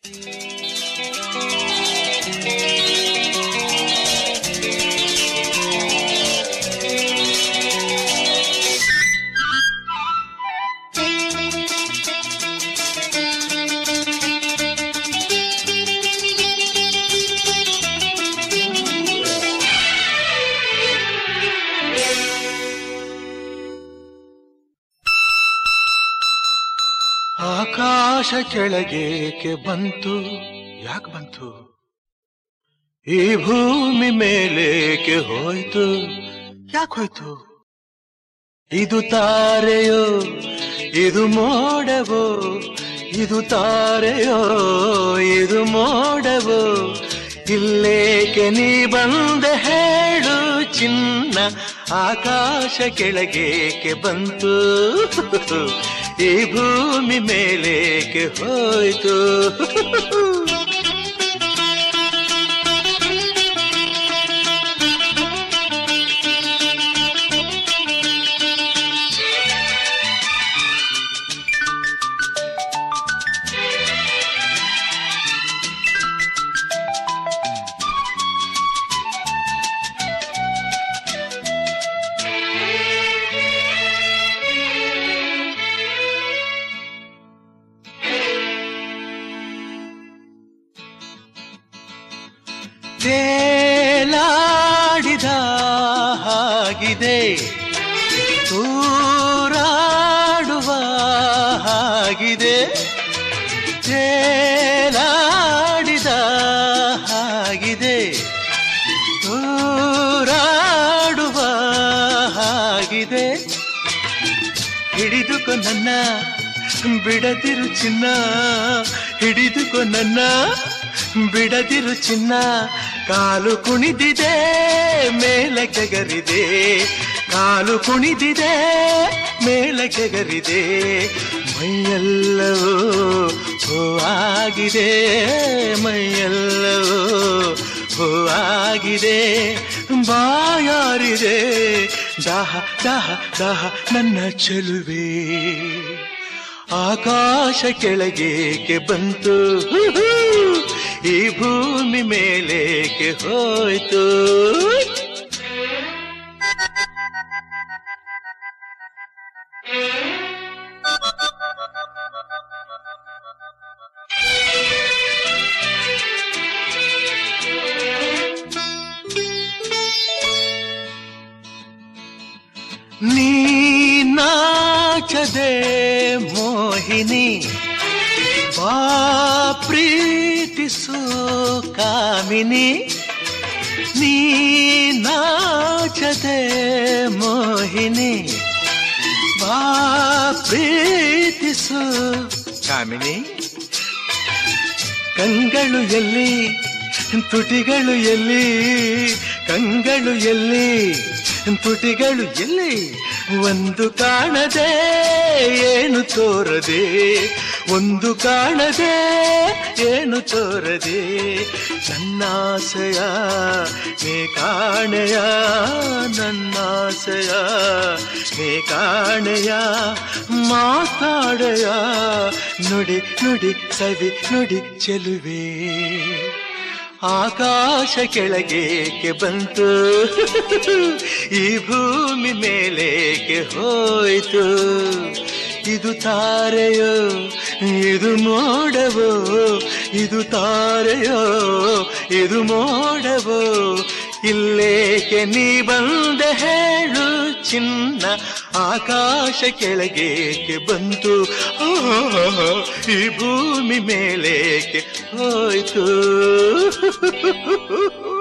ಆಕಾಶ ಕೆಳಗೇಕೆ ಬಂತು ಯಾಕೆ ಬಂತು ಈ ಭೂಮಿ ಮೇಲೇಕೆ ಹೋಯ್ತು ಯಾಕೆ ಹೋಯ್ತು ಇದು ತಾರೆಯೋ ಇದು ಮೋಡವೋ ಇದು ತಾರೆಯೋ ಇದು ಮೋಡವೋ ಇಲ್ಲೇಕೆ ನೀ ಬಂದೆ ಹೇಳು ಚಿನ್ನ ಆಕಾಶ ಕೆಳಗೇಕೆ ಬಂತು ಈ ಭೂಮಿ ಮೇಲೇಕೆ ಹೋಯ್ತು ತೇಲಾಡಿದ ಹಾಗಿದೆ ತೂರಾಡುವ ಹಾಗಿದೆ ತೇಲಾಡಿದ ಹಾಗಿದೆ ತೂರಾಡುವ ಹಾಗಿದೆ ಹಿಡಿದುಕೊ ನನ್ನ ಬಿಡದಿರು ಚಿನ್ನ ಹಿಡಿದುಕೊ ನನ್ನ ಬಿಡದಿರು ಚಿನ್ನ ಕಾಲು ಕುಣಿದಿದೆ ಮೇಲೆ ಕೆಗರಿದೆ ಕಾಲು ಕುಣಿದಿದೆ ಮೇಲೆ ಕೆಗರಿದೆ ಮೈಯೆಲ್ಲವೂ ಹೂವಾಗಿದೆ ಮೈಯೆಲ್ಲವೂ ಹೂವಾಗಿದೆ ಬಾಯಾರಿದೆ ದಾಹ ದಾಹ ದಾಹ ನನ್ನ ಚೆಲುವೆ ಆಕಾಶ ಕೆಳಗೇಕೆ ಬಂತು ಈ ಭೂಮಿ ಮೇಲೇಕೆ ಹೋಯ್ತು ನೀ ನಾಚದೆ ಮೋಹಿನಿ ಬಾ ಪ್ರೀತಿಸು ಕಾಮಿನಿ ನೀ ನಾಚದೆ ಮೋಹಿನಿ ಬಾ ಪ್ರೀತಿಸು ಕಾಮಿನಿ ಕಂಗಳು ಎಲ್ಲಿ ತುಟಿಗಳು ಎಲ್ಲಿ ಕಂಗಳು ಎಲ್ಲಿ ತುಟಿಗಳು ಎಲ್ಲಿ ಒಂದು ಕಾಣದೆ ಏನು ತೋರದೆ ಒಂದು ಕಾಣದೆ ಏನು ತೋರದೆ ನನ್ನಾಸೆಯ ನೀ ಕಾಣೆಯ ನನ್ನಾಸೆಯ ನೀ ಕಾಣೆಯ ಮಾತಾಡೆಯ ನುಡಿ ನುಡಿ ಸವಿ ನುಡಿ ಚೆಲುವೆ ಆಕಾಶ ಕೆಳಗೇಕೆ ಬಂತು ಈ ಭೂಮಿ ಮೇಲೇಕೆ ಹೋಯ್ತು ಇದು ತಾರೆಯೋ ಇದು ಮೋಡವೋ ಇದು ತಾರೆಯೋ ಇದು ಮೋಡವೋ ಇಲ್ಲೇಕೆ ನೀ ಬಂದೆ ಹೇಳು ಚಿನ್ನ ಆಕಾಶ ಕೆಳಗೇಕೆ ಬಂತು ಆ, ಈ ಭೂಮಿ ಮೇಲೇಕೆ ಹೋಯ್ತು